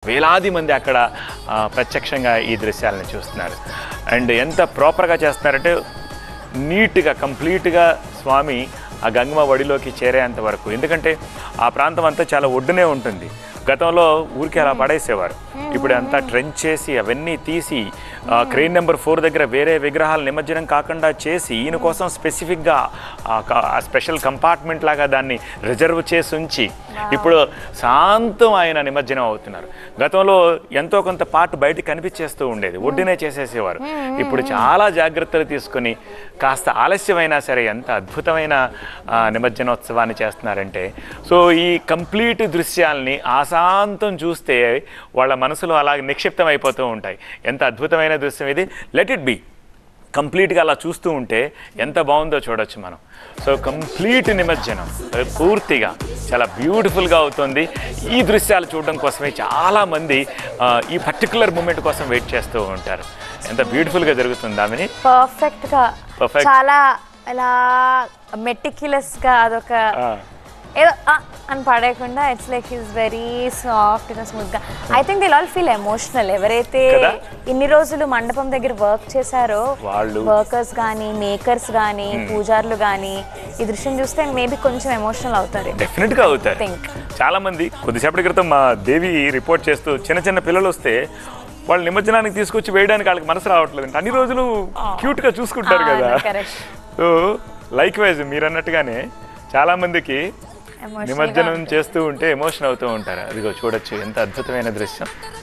వేలాది మంది అక్కడ ఆ, ప్రత్యక్షంగా ఈ దృశ్యాలను చూస్తున్నారు అండ్ ఎంత ప్రాపర్గా చేస్తున్నారంటే నీట్గా కంప్లీట్గా స్వామి ఆ గంగమ్మ వడిలోకి చేరేంత వరకు ఎందుకంటే ఆ ప్రాంతం అంతా చాలా ఒడ్డునే ఉంటుంది గతంలో ఊరికి అలా పడేసేవారు ఇప్పుడు అంతా ట్రెంచ్ చేసి అవన్నీ తీసి క్రెయిన్ నెంబర్ ఫోర్ దగ్గర వేరే విగ్రహాలు నిమజ్జనం కాకుండా చేసి ఈయన కోసం స్పెసిఫిక్గా ఆ స్పెషల్ కంపార్ట్మెంట్ లాగా దాన్ని రిజర్వ్ చేసి ఉంచి ఇప్పుడు శాంతం ఆయన నిమజ్జనం అవుతున్నారు గతంలో ఎంతో కొంత పార్ట్ బయట కనిపించేస్తూ ఉండేది ఒడ్డునే చేసేసేవారు ఇప్పుడు చాలా జాగ్రత్తలు తీసుకొని కాస్త ఆలస్యమైనా సరే ఎంత అద్భుతమైన ఆ, నిమజ్జనోత్సవాన్ని చేస్తున్నారంటే సో ఈ కంప్లీట్ దృశ్యాల్ని ఆశాంతం చూస్తే వాళ్ళ మనసులో అలా నిక్షిప్తం అయిపోతూ ఉంటాయి ఎంత అద్భుతమైన దృశ్యం ఇది లెట్ ఇట్ బి కంప్లీట్గా అలా చూస్తూ ఉంటే ఎంత బాగుందో చూడొచ్చు మనం సో కంప్లీట్ నిమజ్జనం అది పూర్తిగా చాలా బ్యూటిఫుల్గా అవుతుంది ఈ దృశ్యాలు చూడడం కోసమే చాలామంది ఆ, ఈ పర్టికులర్ మూమెంట్ కోసం వెయిట్ చేస్తూ ఉంటారు ఎంత బ్యూటిఫుల్గా జరుగుతుంది ఆమెని పర్ఫెక్ట్ గా Perfect. చాలా ఇలా మెటిక్యులస్ గా అదొక ఏదో ఆ అని పడేయకుండా it's like is very soft గా స్మూత్ గా I think they'll all feel emotional ఎవరైతే కదా? ఇన్ని రోజులు మండపం దగ్గర వర్క్ చేశారో వాళ్ళు. వర్కర్స్ కానీ మేకర్స్ కానీ పూజారులు కానీ ఈ దృశ్యం చూస్తే మేబీ కొంచెం ఎమోషనల్ అవుతారు డెఫినెట్గా అవుతారు Think. చాలా మంది కొద్దిసేపటి క్రితం మా దేవి రిపోర్ట్ చేస్తూ చిన్న చిన్న పిల్లలు వస్తే వాళ్ళు నిమజ్జనానికి తీసుకొచ్చి వేయడానికి వాళ్ళకి మనసు రావట్లేదు అన్ని రోజులు క్యూట్ గా చూసుకుంటారు అవును, కదా correct. సో లైక్ వైజ్ మీరు అన్నట్టుగానే చాలా మందికి Emotional గా నిమజ్జనం ఉంటుంది. చేస్తూ ఉంటే ఎమోషన్ అవుతూ ఉంటారు అదిగో చూడొచ్చు ఎంత అద్భుతమైన దృశ్యం